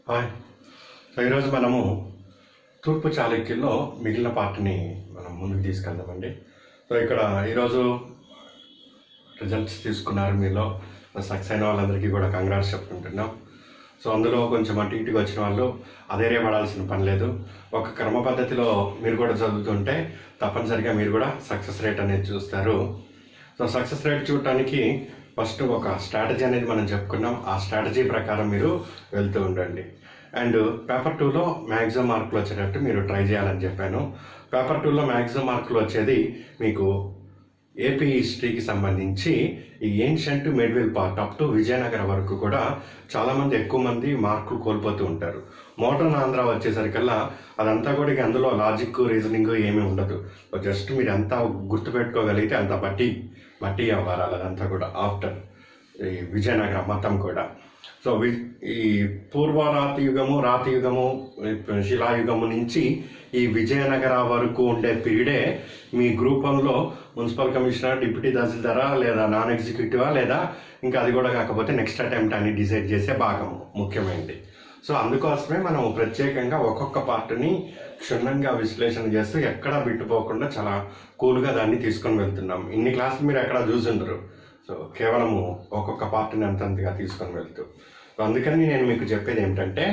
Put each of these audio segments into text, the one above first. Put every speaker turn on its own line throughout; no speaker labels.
hi so ఈరోజు మనము తూర్పు చాళుక్యుల్లో మిగిలిన పార్ట్ని మనం ముందుకు తీసుకెళ్దామండి సో ఇక్కడ ఈరోజు రిజల్ట్స్ తీసుకున్నారు మీలో సక్సెస్ అయిన వాళ్ళందరికీ కూడా కంగ్రాట్స్ చెప్పుకుంటున్నాం సో అందులో కొంచెం అటు ఇటుగా వచ్చిన వాళ్ళు అధైర్యపడాల్సిన పని లేదు ఒక క్రమ పద్ధతిలో మీరు కూడా చదువుతుంటే తప్పనిసరిగా మీరు కూడా సక్సెస్ రేట్ అనేది చూస్తారు సో సక్సెస్ రేట్ చూడటానికి ఫస్ట్ ఒక స్ట్రాటజీ అనేది మనం చెప్పుకున్నాం ఆ స్ట్రాటజీ ప్రకారం మీరు వెళ్తూ ఉండండి అండ్ పేపర్ టూలో మ్యాక్సిమం మార్కులు వచ్చేటట్టు మీరు ట్రై చేయాలని చెప్పాను పేపర్ టూలో మ్యాక్సిమం మార్కులు వచ్చేది మీకు ఏపీ హిస్టరీకి సంబంధించి ఈ ancient medieval part up to Vijayanagara వరకు కూడా చాలామంది ఎక్కువ మంది మార్కులు కోల్పోతూ ఉంటారు మోడర్న్ ఆంధ్ర వచ్చేసరికల్లా అదంతా కూడా ఇక అందులో లాజిక్ రీజనింగ్ ఏమీ ఉండదు జస్ట్ మీరు ఎంత గుర్తుపెట్టుకోగలిగితే అంత బట్టి బట్టి అవ్వాలి అదంతా కూడా ఆఫ్టర్ ఈ విజయనగరం మొత్తం కూడా సో వి ఈ పూర్వ రాతి యుగము రాతి యుగము శిలాయుగము నుంచి ఈ విజయనగర వరకు ఉండే పీరియడే మీ గ్రూపంలో మున్సిపల్ కమిషనర్ డిప్యూటీ తహసీల్దారా లేదా నాన్ ఎగ్జిక్యూటివా లేదా ఇంకా అది కూడా కాకపోతే నెక్స్ట్ అటెంప్ట్ అని డిసైడ్ చేసే భాగం ముఖ్యమైనది సో అందుకోసమే మనం ప్రత్యేకంగా ఒక్కొక్క పార్ట్ని క్షుణ్ణంగా విశ్లేషణ చేస్తూ ఎక్కడా బిట్టుపోకుండా చాలా కూల్గా దాన్ని తీసుకొని వెళ్తున్నాం ఇన్ని క్లాసులు మీరు ఎక్కడా చూసుండరు సో కేవలము ఒక్కొక్క పార్ట్ని అంతంతగా తీసుకొని వెళ్తూ సో అందుకని నేను మీకు చెప్పేది ఏమిటంటే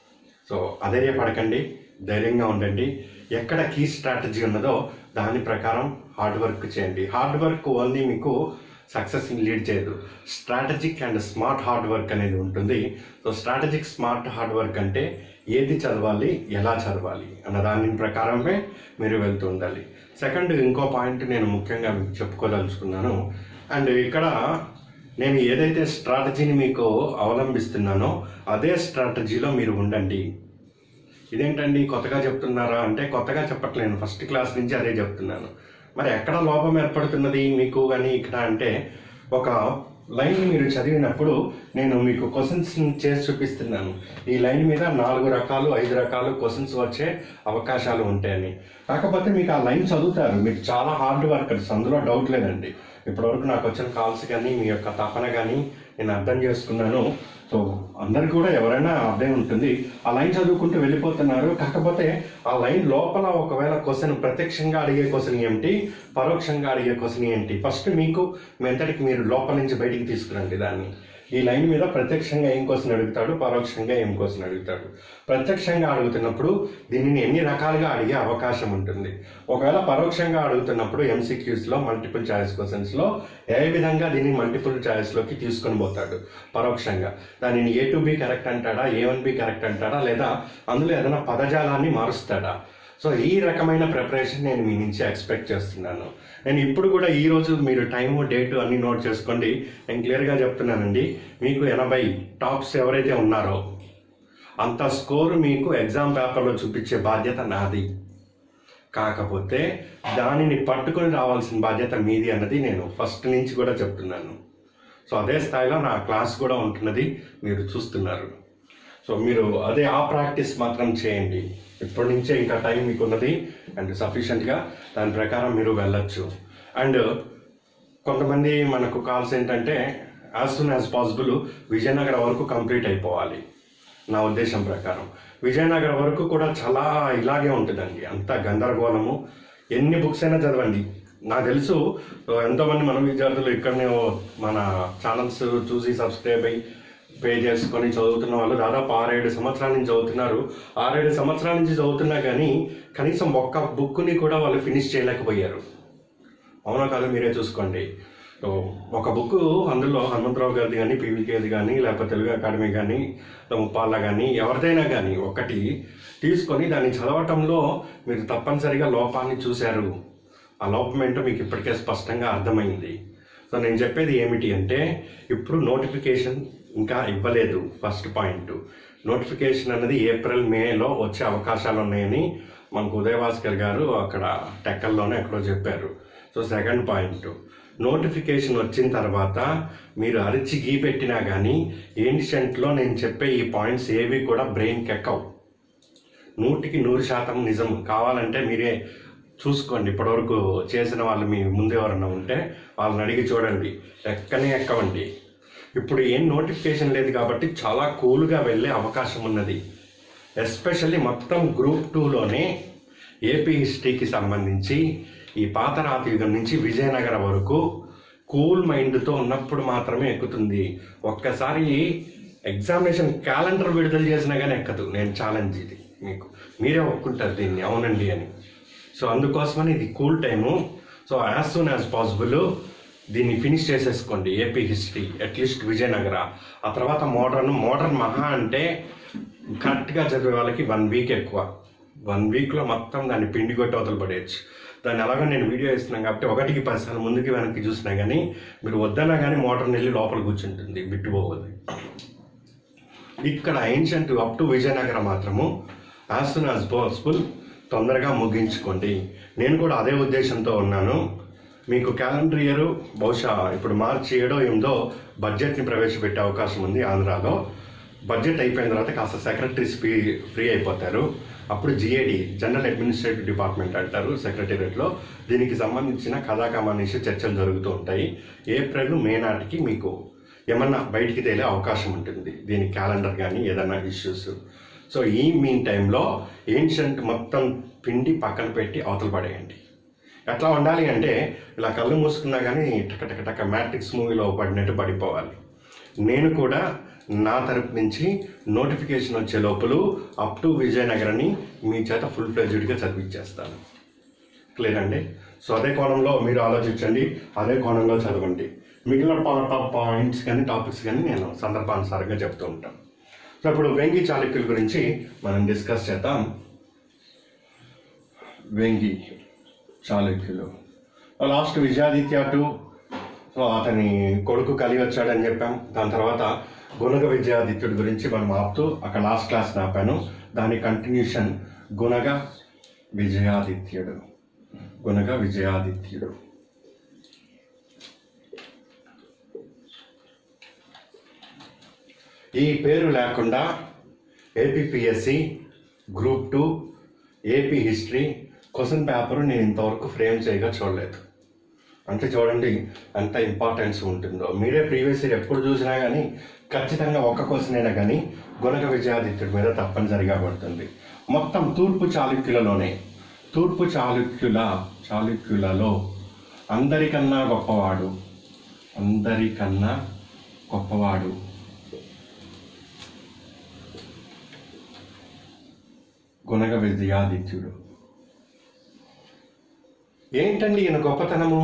సో అధైర్యపడకండి ధైర్యంగా ఉండండి ఎక్కడ కీ స్ట్రాటజీ ఉన్నదో దాని ప్రకారం హార్డ్ వర్క్ చేయండి హార్డ్ వర్క్ ఓన్లీ మీకు సక్సెస్ లీడ్ చేయదు strategic and smart hard work అనేది ఉంటుంది so strategic smart hard work అంటే ఏది చదవాలి ఎలా చదవాలి అన్న దాని ప్రకారమే మీరు వెళ్తూ ఉండాలి సెకండ్ ఇంకో పాయింట్ నేను ముఖ్యంగా మీకు చెప్పుకోదలుచుకున్నాను అండ్ ఇక్కడ నేను ఏదైతే స్ట్రాటజీని మీకు అవలంబిస్తున్నానో అదే స్ట్రాటజీలో మీరు ఉండండి ఇదేంటండి కొత్తగా చెప్తున్నారా అంటే కొత్తగా చెప్పట్లేను ఫస్ట్ క్లాస్ నుంచి అదే చెప్తున్నాను మరి ఎక్కడ లోపం ఏర్పడుతున్నది మీకు కానీ ఇక్కడ అంటే ఒక లైన్ మీరు చదివినప్పుడు నేను మీకు క్వశ్చన్స్ చేసి చూపిస్తున్నాను ఈ లైన్ మీద నాలుగు రకాలు ఐదు రకాలు క్వశ్చన్స్ వచ్చే అవకాశాలు ఉంటాయని కాకపోతే మీకు ఆ లైన్ చదువుతారు మీరు చాలా హార్డ్ వర్కర్స్ అందులో డౌట్ లేదండి ఇప్పటివరకు నాకు వచ్చిన కాల్స్ కానీ మీ యొక్క తపన కానీ నేను అర్థం చేసుకున్నాను సో అందరికి కూడా ఎవరైనా అర్థం ఉంటుంది ఆ లైన్ చదువుకుంటూ వెళ్ళిపోతున్నారు కాకపోతే ఆ లైన్ లోపల ఒకవేళ క్వశ్చన్ ప్రత్యక్షంగా అడిగే క్వశ్చన్ ఏమిటి పరోక్షంగా అడిగే క్వశ్చన్ ఏంటి ఫస్ట్ మీకు మెంతటికి మీరు లోపల నుంచి బయటికి తీసుకురండి దాన్ని ఈ లైన్ మీద ప్రత్యక్షంగా ఏం క్వశ్చన్ అడుగుతాడు పరోక్షంగా ఏం క్వశ్చన్ అడుగుతాడు ప్రత్యక్షంగా అడుగుతున్నప్పుడు దీనిని ఎన్ని రకాలుగా అడిగే అవకాశం ఉంటుంది ఒకవేళ పరోక్షంగా అడుగుతున్నప్పుడు ఎంసీక్యూస్లో మల్టిపుల్ చాయిస్ క్వశ్చన్స్లో ఏ విధంగా దీన్ని మల్టిపుల్ చాయిస్లోకి తీసుకొని పోతాడు పరోక్షంగా దానిని ఏ టు బి కరెక్ట్ అంటాడా ఏ వన్ బి కరెక్ట్ అంటాడా లేదా అందులో ఏదైనా పదజాలాన్ని మారుస్తాడా సో ఈ రకమైన ప్రిపరేషన్ నేను మీ నుంచి ఎక్స్పెక్ట్ చేస్తున్నాను నేను ఇప్పుడు కూడా ఈ రోజు మీరు టైము డేటు అన్ని నోట్ చేసుకోండి నేను క్లియర్గా చెప్తున్నానండి మీకు ఎనభై టాప్స్ ఎవరైతే ఉన్నారో అంత స్కోర్ మీకు ఎగ్జామ్ పేపర్లో చూపించే బాధ్యత నాది కాకపోతే దానిని పట్టుకొని రావాల్సిన బాధ్యత మీది అన్నది నేను ఫస్ట్ నుంచి కూడా చెప్తున్నాను సో అదే స్థాయిలో నా క్లాస్ కూడా ఉంటున్నది మీరు చూస్తున్నారు సో మీరు అదే ఆ ప్రాక్టీస్ మాత్రం చేయండి ఇప్పటి నుంచే ఇంకా టైం మీకు ఉన్నది అండ్ సఫిషియెంట్గా దాని ప్రకారం మీరు వెళ్ళొచ్చు అండ్ కొంతమంది మనకు కాల్స్ ఏంటంటే as soon as possible Vijayanagaram వరకు కంప్లీట్ అయిపోవాలి నా ఉద్దేశం ప్రకారం విజయనగరం వరకు కూడా చాలా ఇలాగే ఉంటుందండి అంత గందరగోళము ఎన్ని బుక్స్ అయినా చదవండి నాకు తెలుసు ఎంతోమంది మన విద్యార్థులు ఇక్కడనే మన ఛానల్స్ చూసి సబ్స్క్రైబ్ అయ్యి పే చేసుకొని చదువుతున్న వాళ్ళు దాదాపు ఆరేడు సంవత్సరాల నుంచి చదువుతున్నారు ఆరేడు సంవత్సరాల నుంచి చదువుతున్నా కానీ కనీసం ఒక్క బుక్ని కూడా వాళ్ళు ఫినిష్ చేయలేకపోయారు అవునా కాదు మీరే చూసుకోండి సో ఒక బుక్ అందులో హనుమంతరావు గారిది కానీ పీవీకేది కానీ లేకపోతే తెలుగు అకాడమీ కానీ ముప్పాళ్ళ కానీ ఎవరిదైనా కానీ ఒకటి తీసుకొని దాన్ని చదవటంలో మీరు తప్పనిసరిగా లోపాన్ని చూశారు ఆ లోపం ఏంటో మీకు ఇప్పటికే స్పష్టంగా అర్థమైంది సో నేను చెప్పేది ఏమిటి అంటే ఇప్పుడు నోటిఫికేషన్ ఇంకా ఇవ్వలేదు ఫస్ట్ పాయింట్ నోటిఫికేషన్ అనేది ఏప్రిల్ మేలో వచ్చే అవకాశాలు ఉన్నాయని మనకు ఉదయభాస్కర్ గారు అక్కడ టెక్కల్లోనే ఎక్కడో చెప్పారు సో సెకండ్ పాయింట్ నోటిఫికేషన్ వచ్చిన తర్వాత మీరు అరిచి గీ పెట్టినా కానీ ఏన్షియంట్లో నేను చెప్పే ఈ పాయింట్స్ ఏవి కూడా బ్రెయిన్కి ఎక్కవు నూటికి నూరు శాతం నిజం కావాలంటే మీరే చూసుకోండి ఇప్పటివరకు చేసిన వాళ్ళు మీ ముందు ఎవరన్నా ఉంటే వాళ్ళని అడిగి చూడండి ఎక్కనే ఎక్కవండి ఇప్పుడు ఏం నోటిఫికేషన్ లేదు కాబట్టి చాలా కూల్గా వెళ్ళే అవకాశం ఉన్నది ఎస్పెషల్లీ మొత్తం గ్రూప్ టూలోనే ఏపీ హిస్టరీకి సంబంధించి ఈ పాత రాతి యుగం నుంచి విజయనగరం వరకు కూల్ మైండ్తో ఉన్నప్పుడు మాత్రమే ఎక్కుతుంది ఒక్కసారి ఎగ్జామినేషన్ క్యాలెండర్ విడుదల చేసినా కానీ ఎక్కదు నేను ఛాలెంజ్ ఇది మీకు మీరే ఒప్పుకుంటారు దీన్ని అవునండి అని సో అందుకోసమని ఇది cool time so as soon as possible దీన్ని ఫినిష్ చేసేసుకోండి ఏపీ హిస్టరీ అట్లీస్ట్ విజయనగర ఆ తర్వాత మోడర్న్ మోడర్న్ మహా అంటే కరెక్ట్గా చదివే వాళ్ళకి వన్ వీక్ ఎక్కువ వన్ వీక్లో మొత్తం దాన్ని పిండి కొట్టి అవతల పడేయచ్చు దాన్ని ఎలాగో నేను వీడియో ఇస్తున్నాను కాబట్టి ఒకటికి పదిసార్లు ముందుకి వెనక్కి చూసినా కానీ మీరు వద్దన్నా కానీ మోటార్ని వెళ్ళి లోపల కూర్చుంటుంది బిట్టుపోవద్దు ఇక్కడ ఏన్షియంట్ అప్ టు విజయనగరం మాత్రము యాజ్ సూన్ యాజ్ పాసిబుల్ తొందరగా ముగించుకోండి నేను కూడా అదే ఉద్దేశంతో ఉన్నాను మీకు క్యాలెండర్ ఇయర్ బహుశా ఇప్పుడు మార్చి ఏడో ఎనిమిదో బడ్జెట్ని ప్రవేశపెట్టే అవకాశం ఉంది ఆంధ్రాలో బడ్జెట్ అయిపోయిన తర్వాత కాస్త సెక్రటరీస్ ఫ్రీ ఫ్రీ అయిపోతారు అప్పుడు జిఏడి జనరల్ అడ్మినిస్ట్రేటివ్ డిపార్ట్మెంట్ అంటారు సెక్రటేరియట్లో దీనికి సంబంధించిన కథాకమానిషి చర్చలు జరుగుతూ ఉంటాయి ఏప్రిల్ మే నాటికి మీకు ఏమన్నా బయటికి తేలే అవకాశం ఉంటుంది దీని క్యాలెండర్ కానీ ఏదైనా ఇష్యూస్ సో ఈ మీన్ టైంలో ఏన్షియంట్ మొత్తం పిండి పక్కన పెట్టి అవతల పడేయండి ఎట్లా ఉండాలి అంటే ఇలా కళ్ళు మూసుకున్నా కానీ టక టక టక మ్యాట్రిక్స్ మూవీలో పడినట్టు పడిపోవాలి నేను కూడా నా తరపు నుంచి నోటిఫికేషన్ వచ్చే లోపల అప్ టు విజయనగరాన్ని మీ చేత ఫుల్ ఫ్లెజ్డ్గా చదివించేస్తాను క్లియర్ అండి సో అదే కోణంలో మీరు ఆలోచించండి అదే కోణంలో చదవండి మిగిలిన పా- పాయింట్స్ కానీ టాపిక్స్ కానీ నేను సందర్భానుసారంగా చెప్తూ ఉంటాను సో ఇప్పుడు వెంగి చాళుక్యుల గురించి మనం డిస్కస్ చేద్దాం వెంగి చాళుక్యులు లాస్ట్ విజయాదిత్య టు సో అతని కొడుకు కలిగి వచ్చాడని చెప్పాం దాని తర్వాత గుణగ విజయాదిత్యుడి గురించి మనం ఆపుతూ అక్కడ లాస్ట్ క్లాస్ ఆపాను దాని కంటిన్యూషన్ గుణగ విజయాదిత్యుడు గుణగ విజయాదిత్యుడు ఈ పేరు లేకుండా APPSC group two AP history question paper నేను ఇంతవరకు ఫ్రేమ్ చేయగా చూడలేదు అంటే చూడండి ఎంత ఇంపార్టెన్స్ ఉంటుందో మీరే ప్రీవియస్ ఇయర్ ఎప్పుడు చూసినా కానీ ఖచ్చితంగా ఒక్క క్వశ్చన్ అయినా కానీ గుణక విజయాదిత్యుడి మీద తప్పనిసరిగా పడుతుంది మొత్తం తూర్పు చాళుక్యులలోనే తూర్పు చాళుక్యుల చాళుక్యులలో అందరికన్నా గొప్పవాడు అందరికన్నా గొప్పవాడు గుణగ విజయాదిత్యుడు ఏంటండి ఈయన గొప్పతనము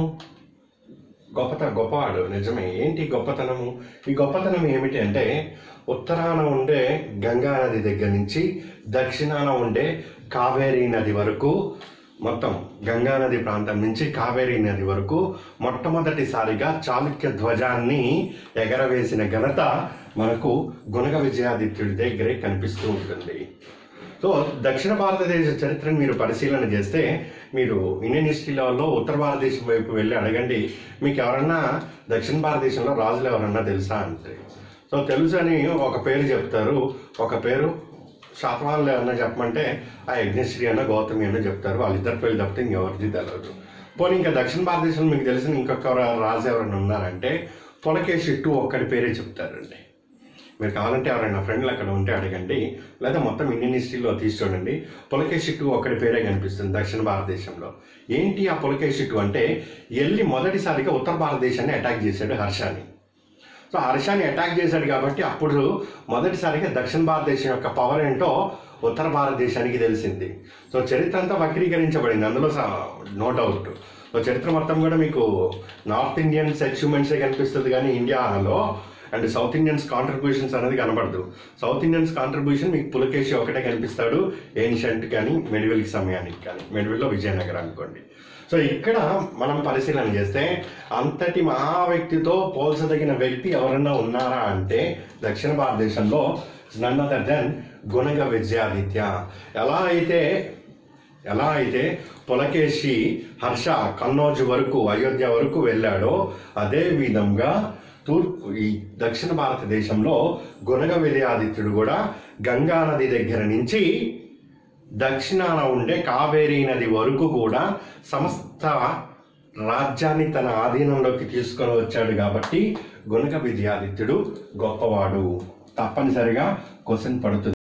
గొప్పత గొప్పవాడు నిజమే ఏంటి గొప్పతనము ఈ గొప్పతనం ఏమిటి అంటే ఉత్తరాన ఉండే గంగా నది దగ్గర నుంచి దక్షిణాన ఉండే కావేరీ నది వరకు మొత్తం గంగా నది ప్రాంతం నుంచి కావేరీ నది వరకు మొట్టమొదటిసారిగా చాళుక్య ధ్వజాన్ని ఎగరవేసిన ఘనత మనకు గుణగ విజయాదిత్యుడి దగ్గరే కనిపిస్తూ ఉంటుంది సో దక్షిణ భారతదేశ చరిత్రను మీరు పరిశీలన చేస్తే మీరు ఇండియన్ హిస్టరీ లెవెల్లో ఉత్తర భారతదేశం వైపు వెళ్ళి అడగండి మీకు ఎవరన్నా దక్షిణ భారతదేశంలో రాజులు ఎవరన్నా తెలుసా అంటే సో తెలుసు అని ఒక పేరు చెప్తారు ఒక పేరు శాతవాహనులు ఏమన్నా చెప్పమంటే ఆ యజ్ఞశ్రీ అన్న గౌతమి అన్న చెప్తారు వాళ్ళిద్దరు పేర్లు తప్పితే ఇంకెవరిది తెలియదు పోనీ ఇంకా దక్షిణ భారతదేశంలో మీకు తెలిసిన ఇంకొక రాజు ఎవరైనా ఉన్నారంటే పొలకేశిట్టు ఒక్కడి పేరే చెప్తారండి మీరు కావాలంటే ఎవరైనా ఫ్రెండ్లు అక్కడ ఉంటే అడగండి లేదా మొత్తం ఇండియన్ హిస్టరీలో తీసి చూడండి పులకేశిట్టు ఒక్కడి పేరే కనిపిస్తుంది దక్షిణ భారతదేశంలో ఏంటి ఆ పులకేశిట్టు అంటే ఎల్లి మొదటిసారిగా ఉత్తర భారతదేశాన్ని అటాక్ చేశాడు హర్షాని సో హర్షాన్ని అటాక్ చేశాడు కాబట్టి అప్పుడు మొదటిసారిగా దక్షిణ భారతదేశం యొక్క పవర్ ఏంటో ఉత్తర భారతదేశానికి తెలిసింది సో చరిత్ర అంతా వక్రీకరించబడింది అందులో నో డౌట్ సో చరిత్ర మొత్తం కూడా మీకు నార్త్ ఇండియన్స్ అచీవ్మెంట్సే కనిపిస్తుంది కానీ ఇండియాలో అండ్ సౌత్ ఇండియన్స్ కాంట్రిబ్యూషన్స్ అనేది కనబడదు సౌత్ ఇండియన్స్ కాంట్రిబ్యూషన్ మీకు పులకేశి ఒకటే కనిపిస్తాడు ఏన్షియంట్ కానీ మెడివెల్ సమయానికి కానీ మెడివెల్లో విజయనగరం అనుకోండి సో ఇక్కడ మనం పరిశీలన చేస్తే అంతటి మహా వ్యక్తితో పోల్చదగిన వ్యక్తి ఎవరన్నా ఉన్నారా అంటే దక్షిణ భారతదేశంలో none other than Gunaga Vijayaditya ఎలా అయితే ఎలా అయితే పులకేశి హర్ష కన్నౌజ్ వరకు అయోధ్య వరకు వెళ్ళాడో అదే విధంగా తూర్పు ఈ దక్షిణ భారతదేశంలో గుణగ విజయాదిత్యుడు కూడా గంగా నది దగ్గర నుంచి దక్షిణాన ఉండే కావేరీ నది వరకు కూడా సమస్త రాజ్యాన్ని తన ఆధీనంలోకి తీసుకొని వచ్చాడు కాబట్టి గుణక విద్యాదిత్యుడు గొప్పవాడు తప్పనిసరిగా క్వశ్చన్ పడుతుంది